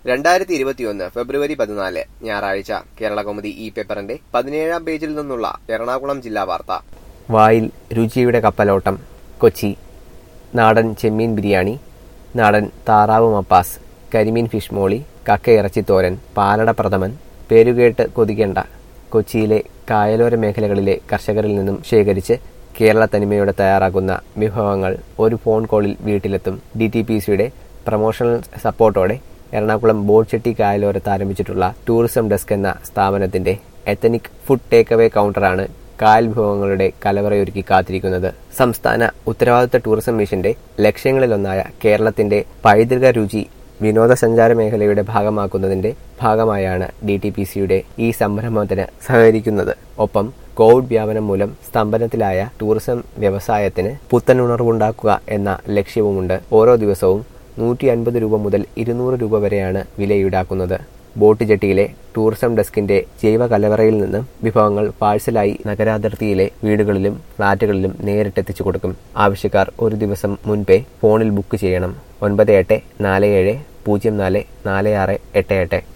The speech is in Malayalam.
രണ്ടായിരത്തി ഇരുപത്തിയൊന്ന് ഫെബ്രുവരി പതിനാല് ഞായറാഴ്ച കേരളകൗമുദി ഈ പേപ്പറിന്റെ പതിനേഴാം പേജിൽ നിന്നുള്ള എറണാകുളം ജില്ലാ വാർത്ത വായിൽ രുചിയുടെ കപ്പലോട്ടം കൊച്ചി നാടൻ ചെമ്മീൻ ബിരിയാണി നാടൻ താറാവ് മപ്പാസ് കരിമീൻ ഫിഷ് മോളി കക്കയിറച്ചിത്തോരൻ പാലട പ്രഥമൻ പേരുകേട്ട് കൊതിക്കേണ്ട കൊച്ചിയിലെ കായലോര മേഖലകളിലെ കർഷകരിൽ നിന്നും ശേഖരിച്ച് കേരള തനിമയോടെ തയ്യാറാക്കുന്ന വിഭവങ്ങൾ ഒരു ഫോൺ കോളിൽ വീട്ടിലെത്തും ഡി ടി പി സിയുടെ പ്രൊമോഷണൽ സപ്പോർട്ടോടെ എറണാകുളം ബോൾചെട്ടി കായലോരത്ത് ആരംഭിച്ചിട്ടുള്ള ടൂറിസം ഡെസ്ക് എന്ന സ്ഥാപനത്തിന്റെ എത്തനിക് ഫുഡ് ടേക്ക് അവേ കൗണ്ടറാണ് കായൽ വിഭവങ്ങളുടെ കലവറയൊരുക്കി കാത്തിരിക്കുന്നത് സംസ്ഥാന ഉത്തരവാദിത്ത ടൂറിസം മിഷന്റെ ലക്ഷ്യങ്ങളിലൊന്നായ കേരളത്തിന്റെ പൈതൃക രുചി വിനോദസഞ്ചാര മേഖലയുടെ ഭാഗമാക്കുന്നതിന്റെ ഭാഗമായാണ് ഡി ടി പി സിയുടെ ഈ സംരംഭത്തിന് സഹകരിക്കുന്നത് ഒപ്പം കോവിഡ് വ്യാപനം മൂലം സ്തംഭനത്തിലായ ടൂറിസം വ്യവസായത്തിന് പുത്തൻ ഉണർവുണ്ടാക്കുക എന്ന ലക്ഷ്യവുമുണ്ട് ഓരോ ദിവസവും നൂറ്റി അൻപത് രൂപ മുതൽ ഇരുന്നൂറ് രൂപ വരെയാണ് വില ഈടാക്കുന്നത് ബോട്ട് ജെട്ടിയിലെ ടൂറിസം ഡെസ്കിന്റെ ജൈവ കലവറയിൽ നിന്നും വിഭവങ്ങൾ പാഴ്സലായി നഗരാതിർത്തിയിലെ വീടുകളിലും ഫ്ളാറ്റുകളിലും നേരിട്ടെത്തിച്ചു കൊടുക്കും ആവശ്യക്കാർ ഒരു ദിവസം മുൻപേ ഫോണിൽ ബുക്ക് ചെയ്യണം ഒൻപത് എട്ട് നാല് ഏഴ് പൂജ്യം നാല് നാല് ആറ് എട്ട് എട്ട്